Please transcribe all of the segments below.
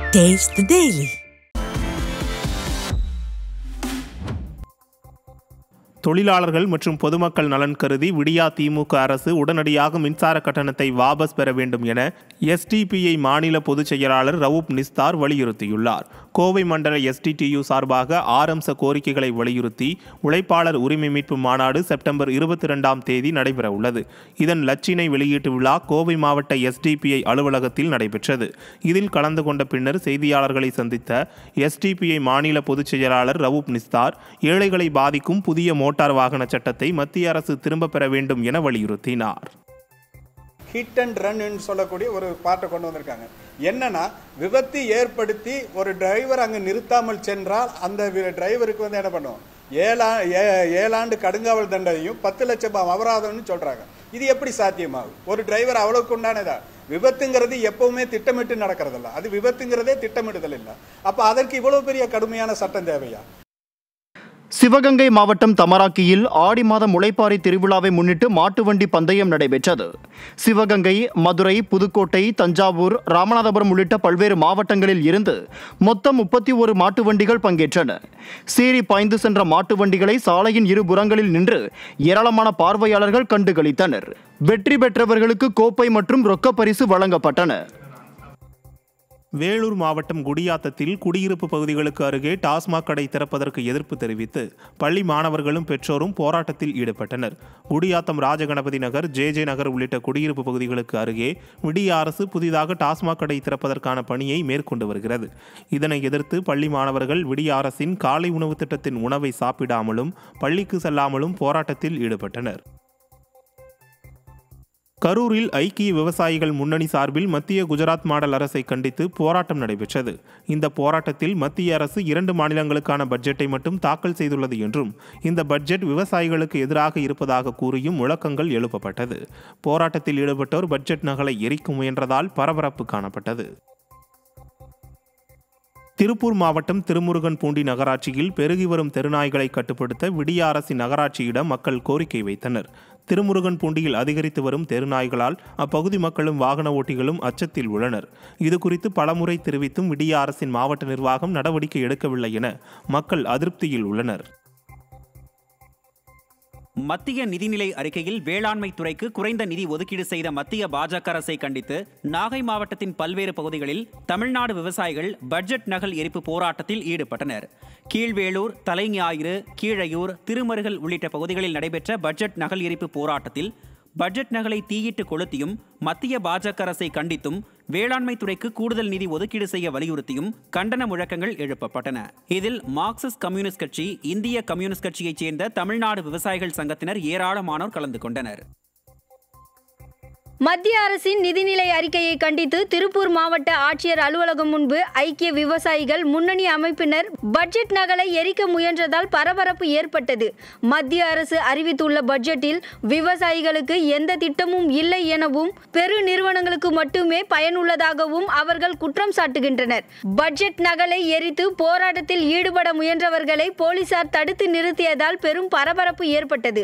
Taste the Daily. தொழிலாளர்கள் மற்றும் பொதுமக்கள் நலன் கருதி விடியா திமுக அரசு உடனடியாக மின்சார கட்டணத்தை வாபஸ் பெற வேண்டும் என எஸ்டிபிஐ மாநில பொதுச் செயலாளர் ரவூப் நிஸ்தார் வலியுறுத்தியுள்ளார் கோவை மண்டல எஸ்டிடியு சார்பாக ஆறு அம்ச கோரிக்கைகளை வலியுறுத்தி உழைப்பாளர் உரிமை மீட்பு மாநாடு செப்டம்பர் இருபத்தி இரண்டாம் தேதி நடைபெற உள்ளது இதன் லட்சினை வெளியீட்டு விழா கோவை மாவட்ட எஸ்டிபிஐ அலுவலகத்தில் நடைபெற்றது இதில் கலந்து கொண்ட பின்னர் செய்தியாளர்களை சந்தித்த எஸ்டிபிஐ மாநில பொதுச் செயலாளர் ரவூப் நிஸ்தார் ஏழைகளை பாதிக்கும் புதிய மோட்டார் வாகன சட்டத்தை மத்திய அரசு திரும்பப் பெற வேண்டும் என வலியுறுத்தினார் ஹிட் அண்ட் ரன்னு சொல்லக்கூடிய ஒரு பாட்டை கொண்டு வந்திருக்காங்க என்னன்னா விபத்து ஏற்படுத்தி ஒரு டிரைவர் அங்கே நிறுத்தாமல் சென்றால் அந்த வி- டிரைவருக்கு வந்து என்ன பண்ணும் ஏழா ஏ- ஏழாண்டு கடுங்காவல் தண்டனையும் பத்து லட்சம் அபராதம்னு சொல்றாங்க இது எப்படி சாத்தியமாகும் ஒரு டிரைவர் அவ்வளவுக்கு உண்டானதா விபத்துங்கிறது எப்பவுமே திட்டமிட்டு நடக்கிறதில்ல அது விபத்துங்கிறதே திட்டமிடுதல் இல்லை அப்ப அதற்கு இவ்வளவு பெரிய கடுமையான சட்டம் தேவையா சிவகங்கை மாவட்டம் தமராக்கியில் ஆடி மாத முளைப்பாரி திருவிழாவை முன்னிட்டு மாட்டு வண்டி பந்தயம் நடைபெற்றது சிவகங்கை மதுரை புதுக்கோட்டை தஞ்சாவூர் ராமநாதபுரம் உள்ளிட்ட பல்வேறு மாவட்டங்களில் இருந்து மொத்தம் முப்பத்தி ஒரு மாட்டு வண்டிகள் பங்கேற்றன சீறி பாய்ந்து சென்ற மாட்டு வண்டிகளை சாலையின் இரு புறங்களில் நின்று ஏராளமான பார்வையாளர்கள் கண்டுகளித்தனர் வெற்றி பெற்றவர்களுக்கு கோப்பை மற்றும் ரொக்க பரிசு வழங்கப்பட்டன வேலூர் மாவட்டம் குடியாத்தத்தில் குடியிருப்பு பகுதிகளுக்கு அருகே டாஸ்மாக் கடை திறப்பதற்கு எதிர்ப்பு தெரிவித்து பள்ளி மாணவர்களும் பெற்றோரும் போராட்டத்தில் ஈடுபட்டனர் குடியாத்தம் ராஜகணபதி நகர் ஜே ஜே நகர் உள்ளிட்ட குடியிருப்பு பகுதிகளுக்கு அருகே விடிய அரசு புதிதாக டாஸ்மாக் கடை திறப்பதற்கான பணியை மேற்கொண்டு வருகிறது இதனை எதிர்த்து பள்ளி மாணவர்கள் விடிய அரசின் காலை உணவு திட்டத்தின் உணவை சாப்பிடாமலும் பள்ளிக்கு செல்லாமலும் போராட்டத்தில் ஈடுபட்டனர் கரூரில் ஐக்கிய விவசாயிகள் முன்னணி சார்பில் மத்திய குஜராத் மாடல் அரசை கண்டித்து போராட்டம் நடைபெற்றது இந்த போராட்டத்தில் மத்திய அரசு இரண்டு மாநிலங்களுக்கான பட்ஜெட்டை மட்டும் தாக்கல் செய்துள்ளது என்றும் இந்த பட்ஜெட் விவசாயிகளுக்கு எதிராக இருப்பதாக கூறியும் முழக்கங்கள் எழுப்பப்பட்டது போராட்டத்தில் ஈடுபட்டோர் பட்ஜெட் நகலை எரிக்க முயன்றதால் பரபரப்பு காணப்பட்டது திருப்பூர் மாவட்டம் திருமுருகன் பூண்டி நகராட்சியில் பெருகி வரும் தெருநாய்களை கட்டுப்படுத்த விடிய அரசின் நகராட்சியிடம் மக்கள் கோரிக்கை வைத்தனர் திருமுருகன் பூண்டியில் அதிகரித்து வரும் தெருநாய்களால் அப்பகுதி மக்களும் வாகன ஓட்டிகளும் அச்சத்தில் உள்ளனர் இது குறித்து பலமுறை தெரிவித்தும் விடிய அரசின் மாவட்ட நிர்வாகம் நடவடிக்கை எடுக்கவில்லை என மக்கள் அதிருப்தியில் உள்ளனர் மத்திய நிதிநிலை அறிக்கையில் வேளாண்மை துறைக்கு குறைந்த நிதி ஒதுக்கீடு செய்த மத்திய பாஜக அரசை கண்டித்து நாகை மாவட்டத்தின் பல்வேறு பகுதிகளில் தமிழ்நாடு விவசாயிகள் பட்ஜெட் நகல் எரிப்பு போராட்டத்தில் ஈடுபட்டனர் கீழ்வேளூர் தலைஞாயிறு கீழையூர் திருமருகல் உள்ளிட்ட பகுதிகளில் நடைபெற்ற பட்ஜெட் நகல் எரிப்பு போராட்டத்தில் பட்ஜெட் நகலை தீயிட்டு கொளுத்தியும் மத்திய பாஜக அரசை கண்டித்தும் வேளாண்மை துறைக்கு கூடுதல் நிதி ஒதுக்கீடு செய்ய வலியுறுத்தியும் கண்டன முழக்கங்கள் எழுப்பப்பட்டன இதில் மார்க்சிஸ்ட் கம்யூனிஸ்ட் கட்சி இந்திய கம்யூனிஸ்ட் கட்சியைச் சேர்ந்த தமிழ்நாடு விவசாயிகள் சங்கத்தினர் ஏராளமானோர் கலந்து கொண்டனர் மத்திய அரசின் நிதிநிலை அறிக்கையை கண்டித்து திருப்பூர் மாவட்ட ஆட்சியர் அலுவலகம் முன்பு ஐக்கிய விவசாயிகள் முன்னணி அமைப்பினர் பட்ஜெட் நகலை எரிக்க முயன்றதால் பரபரப்பு ஏற்பட்டது மத்திய அரசு அறிவித்துள்ள பட்ஜெட்டில் விவசாயிகளுக்கு எந்த திட்டமும் இல்லை எனவும் பெரு நிறுவனங்களுக்கு மட்டுமே பயனுள்ளதாகவும் அவர்கள் குற்றம் சாட்டுகின்றனர் பட்ஜெட் நகலை எரித்து போராட்டத்தில் ஈடுபட முயன்றவர்களை போலீசார் தடுத்து நிறுத்தியதால் பெரும் பரபரப்பு ஏற்பட்டது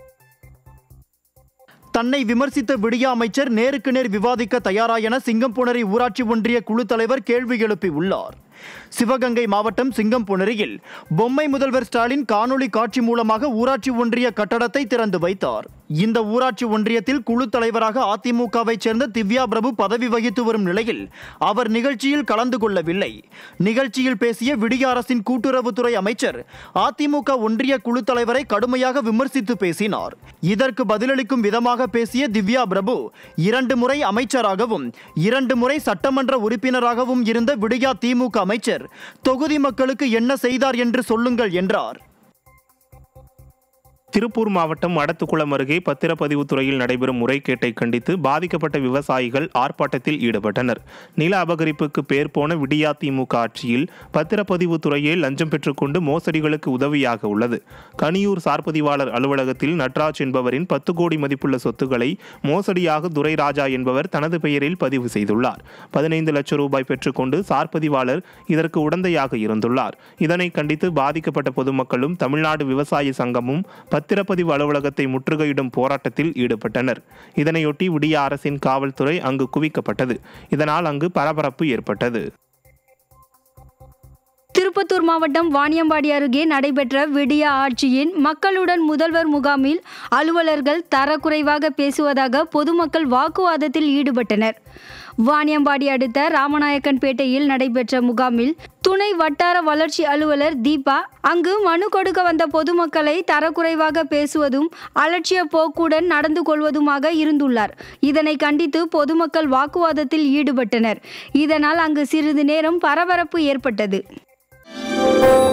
தன்னை விமர்சித்த விடிய அமைச்சர் நேருக்கு நேர் விவாதிக்க தயாரா என சிங்கம்புணரி ஊராட்சி ஒன்றிய குழு தலைவர் கேள்வி எழுப்பியுள்ளார் சிவகங்கை மாவட்டம் சிங்கம்புணரியில் பொம்மை முதல்வர் ஸ்டாலின் காணொளி காட்சி மூலமாக ஊராட்சி ஒன்றிய கட்டடத்தை திறந்து வைத்தார் இந்த ஊராட்சி ஒன்றியத்தில் குழு தலைவராக அதிமுகவைச் சேர்ந்த திவ்யா பிரபு பதவி வகித்து வரும் நிலையில் அவர் நிகழ்ச்சியில் கலந்து கொள்ளவில்லை நிகழ்ச்சியில் பேசிய விடிய அரசின் கூட்டுறவுத்துறை அமைச்சர் அதிமுக ஒன்றிய குழு தலைவரை கடுமையாக விமர்சித்து பேசினார் இதற்கு பதிலளிக்கும் விதமாக பேசிய திவ்யா பிரபு இரண்டு முறை அமைச்சராகவும் இரண்டு முறை சட்டமன்ற உறுப்பினராகவும் இருந்த விடியா திமுக அமைச்சர் தொகுதி மக்களுக்கு என்ன செய்தார் என்று சொல்லுங்கள் என்றார் திருப்பூர் மாவட்டம் அடத்துக்குளம் அருகே பத்திரப்பதிவு துறையில் நடைபெறும் முறைகேட்டை கண்டித்து பாதிக்கப்பட்ட விவசாயிகள் ஆர்ப்பாட்டத்தில் ஈடுபட்டனர் நில அபகரிப்புக்கு பேர் போன விடியா திமுக ஆட்சியில் பத்திரப்பதிவு துறையே லஞ்சம் பெற்றுக்கொண்டு மோசடிகளுக்கு உதவியாக உள்ளது கனியூர் சார்பதிவாளர் அலுவலகத்தில் நட்ராஜ் என்பவரின் பத்து கோடி மதிப்புள்ள சொத்துக்களை மோசடியாக துரைராஜா என்பவர் தனது பெயரில் பதிவு செய்துள்ளார் பதினைந்து லட்சம் ரூபாய் பெற்றுக்கொண்டு சார்பதிவாளர் இதற்கு உடந்தையாக இருந்துள்ளார் இதனை கண்டித்து பாதிக்கப்பட்ட பொதுமக்களும் தமிழ்நாடு விவசாய சங்கமும் பத்திரப்பதிவு அலுவலகத்தை முற்றுகையிடும் போராட்டத்தில் ஈடுபட்டனர் இதனையொட்டி விடிய அரசின் காவல்துறை அங்கு குவிக்கப்பட்டது இதனால் அங்கு பரபரப்பு ஏற்பட்டது திருப்பத்தூர் மாவட்டம் வாணியம்பாடி அருகே நடைபெற்ற விடியா ஆட்சியின் மக்களுடன் முதல்வர் முகாமில் அலுவலர்கள் தரக்குறைவாக பேசுவதாக பொதுமக்கள் வாக்குவாதத்தில் ஈடுபட்டனர் வாணியம்பாடி அடுத்த ராமநாயக்கன்பேட்டையில் நடைபெற்ற முகாமில் துணை வட்டார வளர்ச்சி அலுவலர் தீபா அங்கு மனு கொடுக்க வந்த பொதுமக்களை தரக்குறைவாக பேசுவதும் அலட்சிய போக்குடன் நடந்து கொள்வதுமாக இருந்துள்ளார் இதனை கண்டித்து பொதுமக்கள் வாக்குவாதத்தில் ஈடுபட்டனர் இதனால் அங்கு சிறிது நேரம் பரபரப்பு ஏற்பட்டது